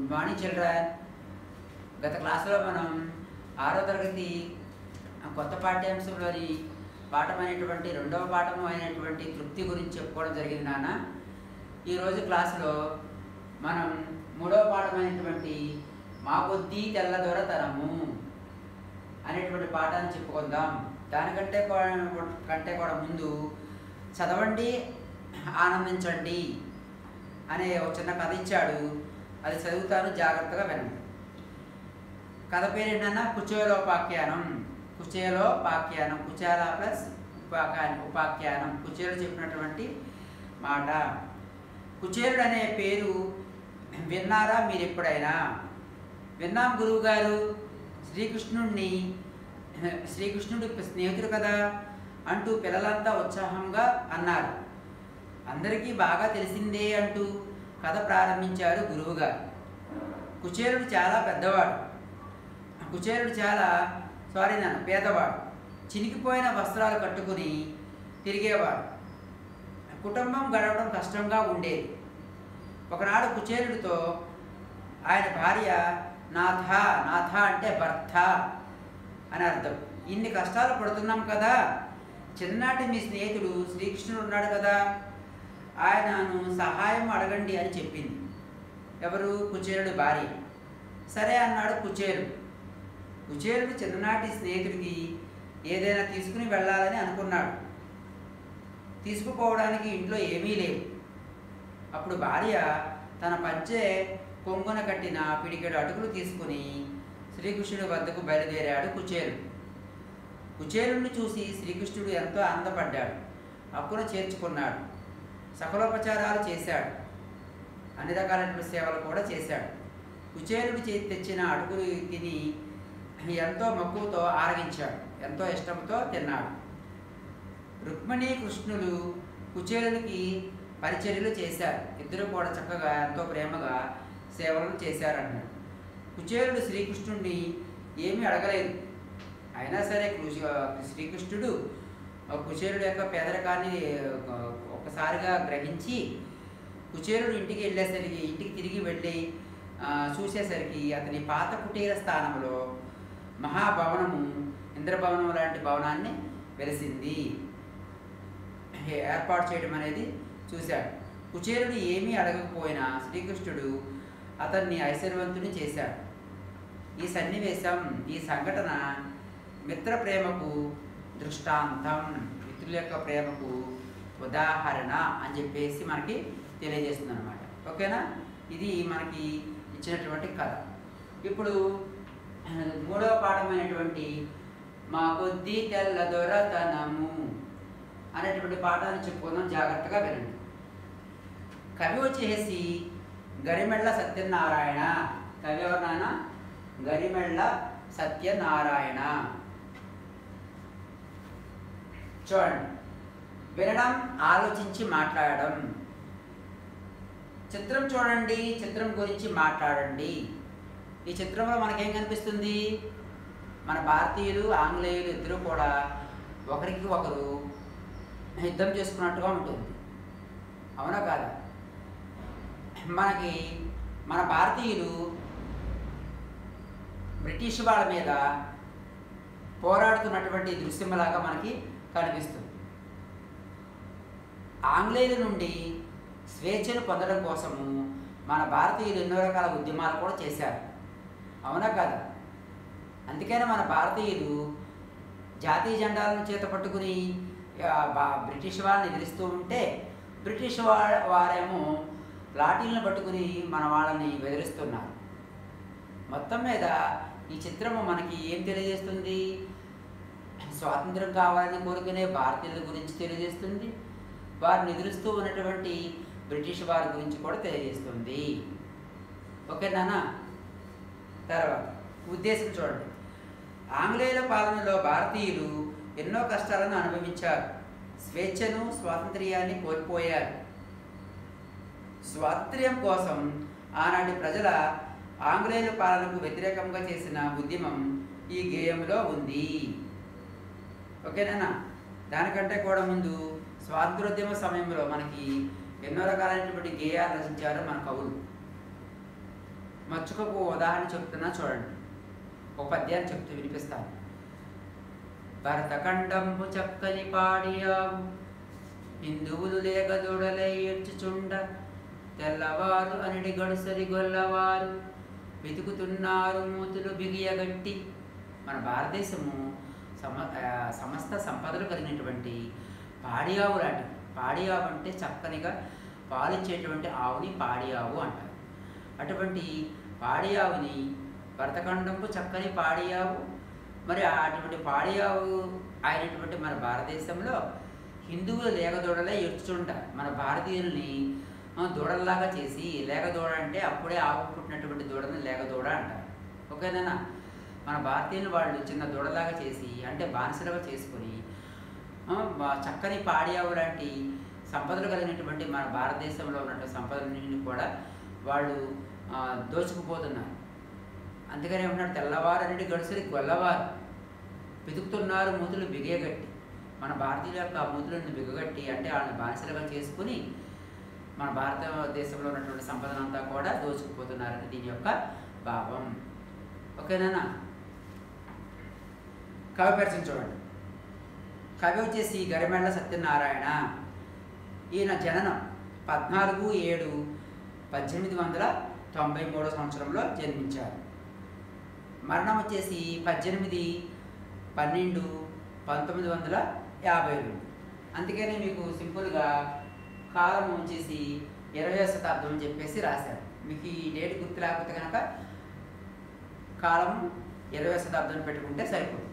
good morning children గత క్లాసులో మనం ఆరో తరగతి ఆ కొత్త పాఠ్యాంశంలోని పాఠం అయినటువంటి రెండవ పాఠము అయినటువంటి తృప్తి గురించి చెప్పుకోవడం జరిగింది నాన్న ఈరోజు క్లాసులో మనం మూడవ పాఠం అయినటువంటి మా కొద్దీ తెల్ల దొరతనము అనేటువంటి పాఠాన్ని చెప్పుకుందాం దానికంటే కూ- కంటే కూడా ముందు చదవండి ఆనందించండి అనే ఒక చిన్న కథ ఇచ్చాడు అది చదువుతాను జాగ్రత్తగా వినండి కథ పేరు ఏంటన్నా కుచేలోపాఖ్యానం కుచేలోపాఖ్యానం కుచేల ప్లస్ ఉపాఖ్యానం ఉపాఖ్యానం కుచేలు చెప్పినటువంటి మాట కుచేలుడు అనే పేరు విన్నారా మీరు ఎప్పుడైనా విన్నాం గురువు గారు శ్రీకృష్ణుడిని శ్రీకృష్ణుడి స్నేహితుడు కదా అంటూ పిల్లలంతా ఉత్సాహంగా అన్నారు అందరికీ బాగా తెలిసిందే అంటూ కథ ప్రారంభించారు గురువుగారు కుచేలుడు చాలా పెద్దవాడు కుచేలుడు చాలా సారీ నాన్న పేదవాడు చినిగిపోయిన వస్త్రాలు కట్టుకుని తిరిగేవాడు కుటుంబం గడవడం కష్టంగా ఉండేది ఒకనాడు కుచేలుడితో ఆయన భార్య నాథ నాథ అంటే భర్త అని అర్థం ఇన్ని కష్టాలు పడుతున్నాం కదా చిన్ననాటి మీ స్నేహితుడు శ్రీకృష్ణుడు ఉన్నాడు కదా ఆయనను సహాయం అడగండి అని చెప్పింది ఎవరు కుచేరుడు భార్య సరే అన్నాడు కుచేరుడు కుచేరుడు చిన్ననాటి స్నేహితుడికి ఏదైనా తీసుకుని వెళ్ళాలని అనుకున్నాడు తీసుకుపోవడానికి ఇంట్లో ఏమీ లేవు అప్పుడు భార్య తన పంచె కొంగున కట్టిన పిడికెడు అటుకులు తీసుకుని శ్రీకృష్ణుడి వద్దకు బయలుదేరాడు కుచేరుడు కుచేరుడిని చూసి శ్రీకృష్ణుడు ఎంతో ఆనందపడ్డాడు అక్కున చేర్చుకున్నాడు సకలోపచారాలు చేశాడు అన్ని రకాలైనటువంటి సేవలు కూడా చేశాడు కుచేరుడు చే తెచ్చిన అటుకులు తిని ఎంతో మక్కువతో ఆరగించాడు ఎంతో ఇష్టంతో తిన్నాడు రుక్మిణి కృష్ణులు కుచేరునికి పరిచర్యలు చేశారు ఇద్దరు కూడా చక్కగా ఎంతో ప్రేమగా సేవలను చేశారన్నాడు కుచేరుడు శ్రీకృష్ణుడిని ఏమీ అడగలేదు అయినా సరే కృషి- శ్రీకృష్ణుడు ఆ కుచేరుడు యొక్క పేదరికాన్ని ఆ, ఒక్కసారిగా గ్రహించి కుచేరుడు ఇంటికి వెళ్ళేసరికి ఇంటికి తిరిగి వెళ్ళి ఆ, చూసేసరికి అతని పాత కుటీర స్థానంలో మహాభవనము ఇంద్రభవనం లాంటి భవనాన్ని వెలిసింది ఏర్పాటు చేయడం అనేది చూశాడు కుచేరుడు ఏమీ అడగకపోయినా శ్రీకృష్ణుడు అతన్ని ఐశ్వర్యవంతుని చేశాడు ఈ సన్నివేశం ఈ సంఘటన మిత్ర ప్రేమకు దృష్టాంతం మిత్రుల యొక్క ప్రేమకు ఉదాహరణ అని చెప్పేసి మనకి తెలియజేస్తుంది అనమాట ఓకేనా ఇది మనకి ఇచ్చినటువంటి కథ ఇప్పుడు ఆ, మూడవ పాఠమైనటువంటి మా కొద్ది తెల్ల దొరతనము అనేటువంటి పాఠాన్ని చెప్పుకుందాం జాగ్రత్తగా వినండి కవి వచ్చేసి గరిమెళ్ళ సత్యనారాయణ కవి ఎవరినాయన గరిమెళ్ళ సత్యనారాయణ చూడండి వినడం ఆలోచించి మాట్లాడడం చిత్రం చూడండి చిత్రం గురించి మాట్లాడండి ఈ చిత్రంలో మనకేం కనిపిస్తుంది మన భారతీయులు ఆంగ్లేయులు ఇద్దరు కూడా ఒకరికి ఒకరు యుద్ధం చేసుకున్నట్టుగా ఉంటుంది అవునా కాదా మనకి మన భారతీయులు బ్రిటిష్ వాళ్ళ మీద పోరాడుతున్నటువంటి దృశ్యంలాగా మనకి కనిపిస్తుంది ఆంగ్లేయుల నుండి స్వేచ్ఛను పొందడం కోసము మన భారతీయులు ఎన్నో రకాల ఉద్యమాలు కూడా చేశారు అవునా కాదా అందుకనే మన భారతీయులు జాతీయ జెండాలను చేత పట్టుకుని ఆ, బా- బ్రిటిష్ వాళ్ళని ఎదిరిస్తూ ఉంటే బ్రిటిష్ వా వారేమో లాఠీలను పట్టుకుని మన వాళ్ళని బెదిరిస్తున్నారు మొత్తం మీద ఈ చిత్రము మనకి ఏం తెలియజేస్తుంది స్వాతంత్రం కావాలని కోరుకునే భారతీయుల గురించి తెలియజేస్తుంది వారిని ఎదురుస్తూ ఉన్నటువంటి బ్రిటిష్ వారి గురించి కూడా తెలియజేస్తుంది ఓకేనా తర్వాత ఉద్దేశం చూడండి ఆంగ్లేయుల పాలనలో భారతీయులు ఎన్నో కష్టాలను అనుభవించారు స్వేచ్ఛను స్వాతంత్ర్యాన్ని కోల్పోయారు స్వాతంత్ర్యం కోసం ఆనాటి ప్రజల ఆంగ్లేయుల పాలనకు వ్యతిరేకంగా చేసిన ఉద్యమం ఈ గేయంలో ఉంది ఓకేనా దానికంటే కూడా ముందు స్వాతంత్రోద్యమ సమయంలో మనకి ఎన్నో రకాలైనటువంటి గేయాలు రచించారు మన కవులు మచ్చుకకు ఉదాహరణ చెప్తున్నా చూడండి ఒక పద్యాన్ని చెప్తూ వినిపిస్తాను భరతఖండంబు చక్కని పాడియావు హిందువులు లేక దొడలై ఏడ్చుచుండ తెల్లవారు అనిడి గడుసరి గొల్లవారు వెతుకుతున్నారు మూతులు బిగియగట్టి మన భారతదేశము సమ ఆ, సమస్త సంపదలు కలిగినటువంటి పాడి ఆవు లాంటివి పాడి ఆవు అంటే చక్కనిగా పాలిచ్చేటువంటి ఆవుని పాడి ఆవు అంటారు అటువంటి పాడి ఆవుని భరతఖండంపు చక్కని పాడి ఆవు మరి అటువంటి పాడి ఆవు అయినటువంటి మన భారతదేశంలో హిందువులు లేగదూడలే ఏడ్చుంటారు మన భారతీయుల్ని ఆ, దూడల్లాగా చేసి లేగదూడ అంటే అప్పుడే ఆవు పుట్టినటువంటి దూడని లేగదూడ అంటారు ఓకేనా మన భారతీయులు వాళ్ళు చిన్న దూడలాగా చేసి అంటే బానిసలుగా చేసుకొని ఆ, బా- చక్కని పాడి ఆవు లాంటి సంపదలు కలిగినటువంటి మన భారతదేశంలో ఉన్నటువంటి సంపదలన్నింటినీ కూడా వాళ్ళు ఆ, దోచుకుపోతున్నారు అందుకని ఏమంటున్నాడు తెల్లవారు అనేది గడుసరి గొల్లవారు వెతుకుతున్నారు మూతులు బిగేగట్టి మన భారతీయుల యొక్క మూతులను బిగగట్టి అంటే వాళ్ళని బానిసలుగా చేసుకుని మన భారతదేశంలో ఉన్నటువంటి సంపదనంతా కూడా దోచుకుపోతున్నారని దీని యొక్క భావం ఓకేనా కవి పరిచయం చూడండి కవి వచ్చేసి గరిమెళ్ళ సత్యనారాయణ ఈయన జననం పద్నాలుగు ఏడు పద్దెనిమిది వందల తొంభై మూడో సంవత్సరంలో జన్మించారు మరణం వచ్చేసి పద్దెనిమిది పన్నెండు పంతొమ్మిది వందల యాభై రెండు అందుకనే మీకు సింపుల్గా కాలం వచ్చేసి ఇరవై శతాబ్దం అని చెప్పేసి రాశారు మీకు ఈ డేట్ గుర్తు లేకపోతే కనుక కాలం ఇరవై శతాబ్దం పెట్టుకుంటే సరిపోతుంది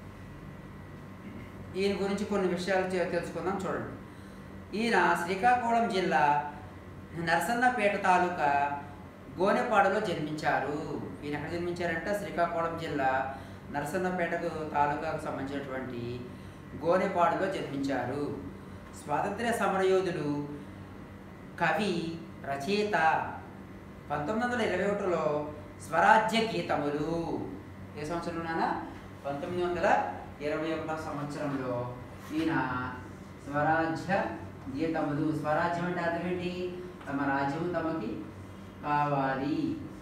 ఈయన గురించి కొన్ని విషయాలు తె- తెలుసుకుందాం చూడండి ఈయన శ్రీకాకుళం జిల్లా నరసన్నపేట తాలూకా గోనెపాడులో జన్మించారు ఈయన ఎక్కడ జన్మించారంటే శ్రీకాకుళం జిల్లా నరసన్నపేటకు తాలూకాకు సంబంధించినటువంటి గోనెపాడులో జన్మించారు స్వాతంత్ర్య సమరయోధుడు కవి రచయిత పంతొమ్మిది వందల ఇరవై ఒకటిలో స్వరాజ్య గీతములు ఏ సంవత్సరంలోనా పంతొమ్మిది వందల ఇరవై ఒకటో సంవత్సరంలో ఈయన స్వరాజ్య గీతములు స్వరాజ్యం అంటే అర్థం ఏంటి తమ రాజ్యం తమకి కావాలి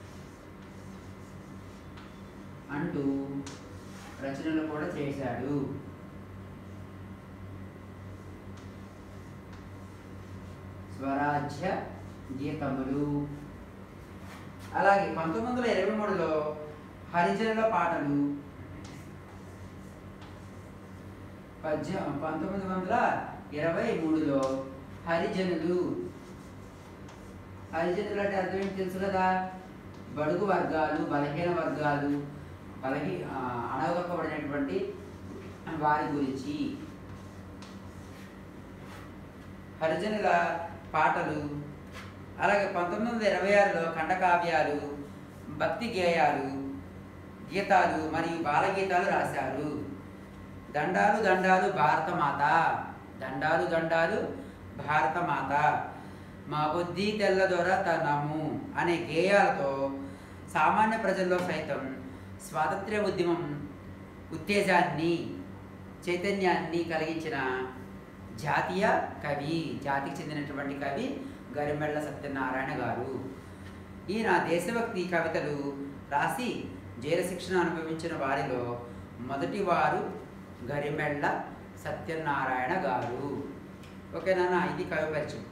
అంటూ రచనలు కూడా చేశాడు స్వరాజ్య గీతములు అలాగే పంతొమ్మిది వందల ఇరవై మూడులో హరిజనుల పాటలు పద్య పంతొమ్మిది వందల ఇరవై మూడులో హరిజనులు హరిజనులు అంటే అర్థం ఏంటి తెలుసు కదా బడుగు వర్గాలు బలహీన వర్గాలు బలహీ ఆ, అణగదొక్కబడినటువంటి వారి గురించి హరిజనుల పాటలు అలాగే పంతొమ్మిది వందల ఇరవై ఆరులో ఖండకావ్యాలు భక్తి గేయాలు గీతాలు మరియు బాలగీతాలు రాశారు దండాలు దండాలు భారతమాత దండాలు దండాలు భారతమాత మా బుద్ధి తెల్లదొర తనము అనే గేయాలతో సామాన్య ప్రజల్లో సైతం స్వాతంత్ర్య ఉద్యమం ఉత్తేజాన్ని చైతన్యాన్ని కలిగించిన జాతీయ కవి జాతికి చెందినటువంటి కవి గరిమెళ్ళ సత్యనారాయణ గారు ఈయన దేశభక్తి కవితలు రాసి జైలు శిక్షణ అనుభవించిన వారిలో మొదటి వారు గరిమెళ్ళ సత్యనారాయణ గారు ఓకేనా ఇది కవి పరిచయం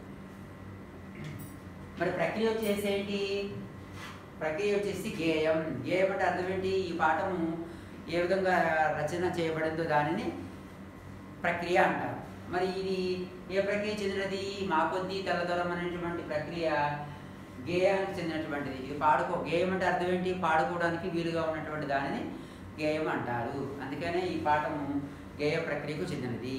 మరి ప్రక్రియ వచ్చేసి ఏంటి ప్రక్రియ వచ్చేసి గేయం గేయం అంటే అర్థం ఏంటి ఈ పాఠము ఏ విధంగా రచన చేయబడిందో దానిని ప్రక్రియ అంటారు మరి ఇది ఏ ప్రక్రియ చెందినది మా కొద్దీ తెల్లదొరం అనేటువంటి ప్రక్రియ గేయానికి చెందినటువంటిది ఇది పాడుకో గేయం అంటే అర్థం ఏంటి పాడుకోవడానికి వీలుగా ఉన్నటువంటి దానిని గేయం అంటారు అందుకనే ఈ పాఠము గేయ ప్రక్రియకు చెందినది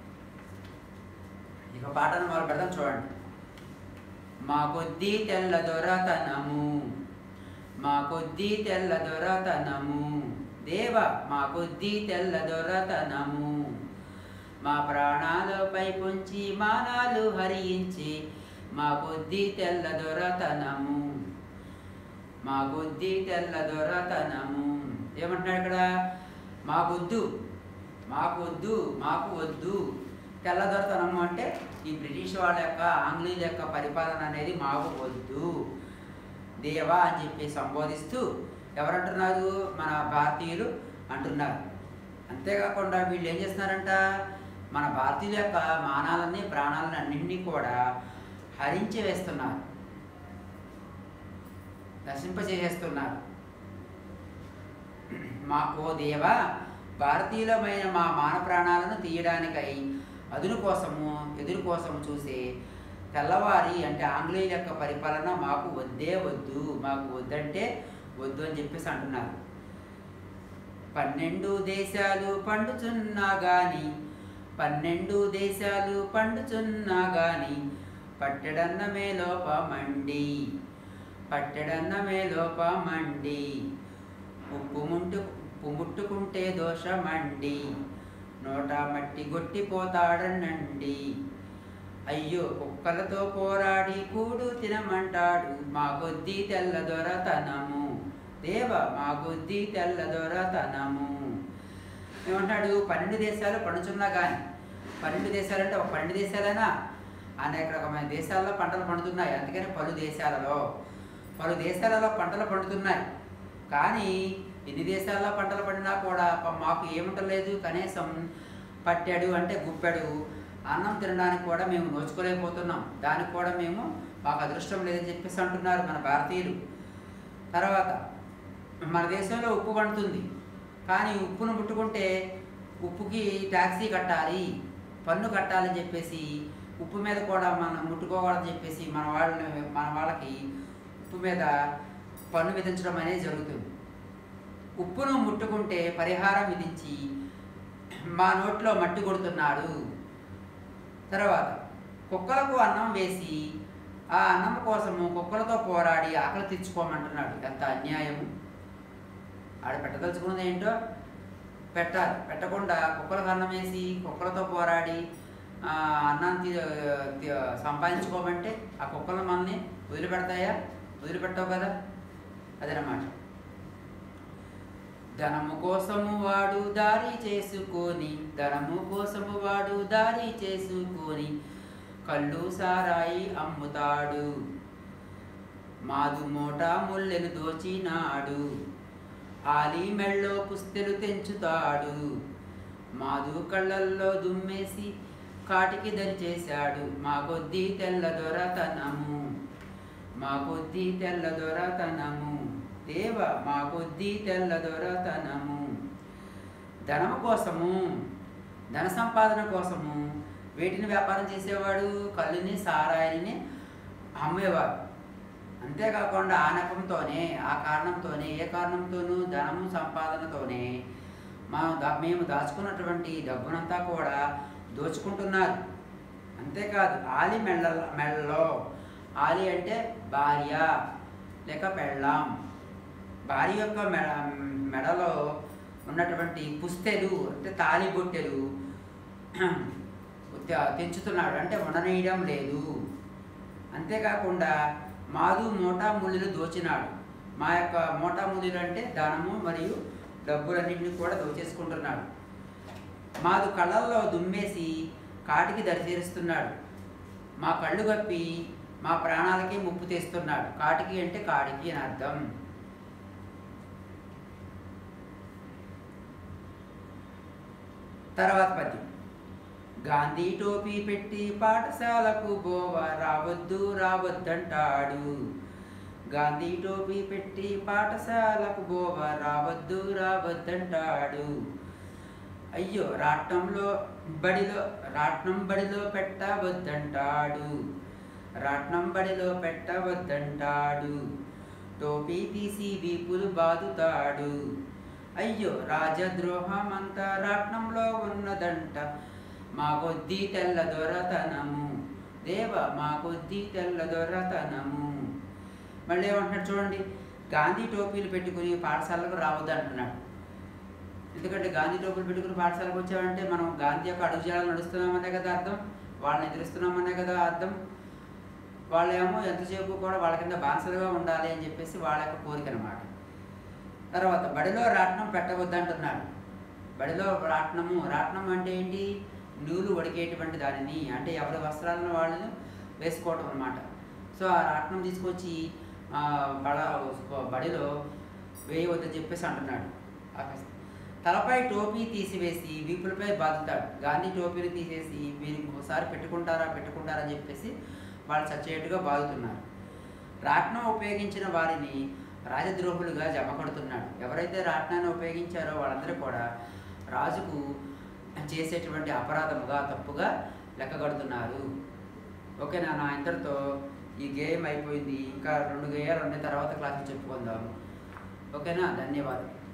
ఇక పాటను మొదలు పెడదాం చూడండి మా కొద్దీ తెల్ల దొరతనము మా కొద్దీ తెల్ల దొరతనము దేవ మా కొద్దీ తెల్ల దొరతనము మా ప్రాణాలపై పొంచి మానాలు హరించి మా కొద్దీ తెల్ల దొరతనము మా కొద్దీ తెల్ల దొరతనము ఏమంటున్నాడు ఇక్కడ మాకొద్దు మాకు వద్దు మాకు వద్దు తెల్లదొరతనము అంటే ఈ బ్రిటిష్ వాళ్ళ యొక్క ఆంగ్లేయుల యొక్క పరిపాలన అనేది మాకు వద్దు దేవా అని చెప్పి సంబోధిస్తూ ఎవరంటున్నారు మన భారతీయులు అంటున్నారు అంతేకాకుండా వీళ్ళు ఏం చేస్తున్నారంట మన భారతీయుల యొక్క మానాలని ప్రాణాలని అన్నింటినీ కూడా హరించి వేస్తున్నారు నశింపజేసేస్తున్నారు మా ఓ దేవా భారతీయులమైన మా మాన ప్రాణాలను తీయడానికై అదును కోసము ఎదురు కోసము చూసే తెల్లవారి అంటే ఆంగ్లేయుల యొక్క పరిపాలన మాకు వద్దే వద్దు మాకు వద్దంటే వద్దు అని చెప్పేసి అంటున్నారు పన్నెండు దేశాలు పండుచున్నా గాని పన్నెండు దేశాలు పండుచున్నా గాని పట్టెడన్నమే లోపమండి పట్టెడన్నమే లోపమండి ఉప్పు ముంటు ఉప్పు ముట్టుకుంటే దోషమండి నోట మట్టి గొట్టిపోతాడనండి అయ్యో కుక్కలతో పోరాడి కూడు తినమంటాడు మా కొద్దీ తెల్ల దొరతనము దేవ మా కొద్దీ తెల్ల దొరతనము ఏమంటాడు పన్నెండు దేశాలు పండుచున్నా కానీ పన్నెండు దేశాలు అంటే ఒక పన్నెండు దేశాలైనా అనేక రకమైన దేశాల్లో పంటలు పండుతున్నాయి అందుకని పలు దేశాలలో పలు దేశాలలో పంటలు పండుతున్నాయి కానీ ఎన్ని దేశాల్లో పంటలు పండినా కూడా ప- మాకు ఏముంటలేదు కనీసం పట్టాడు అంటే గుప్పెడు అన్నం తినడానికి కూడా మేము నోచుకోలేకపోతున్నాం దానికి కూడా మేము మాకు అదృష్టం లేదని చెప్పేసి అంటున్నారు మన భారతీయులు తర్వాత మన దేశంలో ఉప్పు పండుతుంది కానీ ఉప్పును ముట్టుకుంటే ఉప్పుకి ట్యాక్సీ కట్టాలి పన్ను కట్టాలని చెప్పేసి ఉప్పు మీద కూడా మనం ముట్టుకోవాలని చెప్పేసి మన వాళ్ళని మన వాళ్ళకి ఉప్పు మీద పన్ను విధించడం అనేది జరుగుతుంది ఉప్పును ముట్టుకుంటే పరిహారం విధించి మా నోట్లో మట్టి కొడుతున్నాడు తర్వాత కుక్కలకు అన్నం వేసి ఆ అన్నం కోసము కుక్కలతో పోరాడి ఆకలి తెచ్చుకోమంటున్నాడు ఎంత అన్యాయము ఆడ పెట్టదలుచుకున్నది ఏంటో పెట్టాలి పెట్టకుండా కుక్కలకు అన్నం వేసి కుక్కలతో పోరాడి ఆ, అన్నాన్ని తీ- తీ- సంపాదించుకోమంటే ఆ కుక్కలు మనల్ని వదిలిపెడతాయా వదిలిపెట్టవు కదా అదనమాట ధనము కోసము వాడు దారి చేసుకొని ధనము కోసము వాడు దారి చేసుకొని కళ్ళు సారాయి అమ్ముతాడు మాదు మోట ముల్లెలు దోచినాడు ఆలి మెళ్ళో పుస్తెలు తెంచుతాడు మాదు కళ్ళల్లో దుమ్మేసి కాటికి దరి చేశాడు మా కొద్దీ తెల్ల దొరతనము మా కొద్దీ తెల్ల దొరతనము దేవ మా కొద్దీ తెల్ల దొరతనము ధనము కోసము ధన సంపాదన కోసము వేటిని వ్యాపారం చేసేవాడు కళ్ళుని సారాయిని అమ్మేవాడు అంతేకాకుండా ఆ నెపంతోనే ఆ కారణంతోనే ఏ కారణంతోనూ ధనము సంపాదనతోనే మనం దా- మేము దాచుకున్నటువంటి డబ్బునంతా కూడా దోచుకుంటున్నారు అంతేకాదు ఆలి మెళ్ళ మెళ్ళలో ఆలి అంటే భార్య లేక పెళ్ళాం భార్య యొక్క మెడ మెడలో ఉన్నటువంటి పుస్తెలు అంటే తాలిబొట్టెలు తె- తెంచుతున్నాడు అంటే ఉండనీయడం లేదు అంతేకాకుండా మాదు మోటా ముళ్ళు దోచినాడు మా యొక్క మోటా ముళ్ళు అంటే ధనము మరియు డబ్బులన్నింటినీ కూడా దోచేసుకుంటున్నాడు మాదు కళ్ళల్లో దుమ్మేసి కాటికి దరిచేరుస్తున్నాడు మా కళ్ళు కప్పి మా ప్రాణాలకి ముప్పు తెస్తున్నాడు కాటికి అంటే కాడికి అని అర్థం తర్వాత పద్యం గాంధీ టోపీ పెట్టి పాఠశాలకు బోవ రావద్దు రావద్దంటాడు గాంధీ టోపీ పెట్టి పాఠశాలకు బోవ రావద్దు రావద్దంటాడు అయ్యో రాట్నంలో బడిలో రాట్నం బడిలో పెట్టవద్దంటాడు రాట్నం బడిలో పెట్టవద్దంటాడు టోపీ తీసి వీపులు బాదుతాడు అయ్యో రాజద్రోహం అంతా రాట్నంలో ఉన్నదంట మా కొద్దీ తెల్ల దొరతనము దేవ మా కొద్దీ తెల్ల దొరతనము మళ్ళీ ఏమంటున్నాడు చూడండి గాంధీ టోపీలు పెట్టుకుని పాఠశాలకు రావద్దు అంటున్నాడు ఎందుకంటే గాంధీ టోపీలు పెట్టుకుని పాఠశాలకు వచ్చామంటే మనం గాంధీ యొక్క అడుగుజాడలు నడుస్తున్నామనే కదా అర్థం వాళ్ళని ఎదురుస్తున్నామనే కదా అర్థం వాళ్ళేమో ఎంతసేపు కూడా వాళ్ళ కింద బాన్సలుగా ఉండాలి అని చెప్పేసి వాళ్ళ యొక్క కోరిక అనమాట తర్వాత బడిలో రాట్నం పెట్టవద్దంటున్నాడు బడిలో రాట్నము రాట్నం అంటే ఏంటి నూలు వడికేటువంటి దానిని అంటే ఎవరి వస్త్రాలను వాళ్ళు వేసుకోవటం అనమాట సో ఆ రాట్నం తీసుకొచ్చి ఆ, బడ బడిలో వేయవద్దని చెప్పేసి అంటున్నాడు ఆఫీసర్ తలపై టోపీ తీసివేసి వీపులపై బాదుతాడు గాంధీ టోపీని తీసేసి మీరు ఇంకోసారి పెట్టుకుంటారా పెట్టుకుంటారా అని చెప్పేసి వాళ్ళు చచ్చేట్టుగా బాదుతున్నారు రాట్నం ఉపయోగించిన వారిని రాజద్రోహులుగా జమ కడుతున్నాడు ఎవరైతే రాట్నాన్ని ఉపయోగించారో వాళ్ళందరూ కూడా రాజుకు చేసేటువంటి అపరాధముగా తప్పుగా లెక్క కడుతున్నారు ఓకేనా నా ఇంతటితో ఈ గేమ్ అయిపోయింది ఇంకా రెండు గేయాలు ఉన్నాయి తర్వాత క్లాసులు చెప్పుకుందాం ఓకేనా ధన్యవాదాలు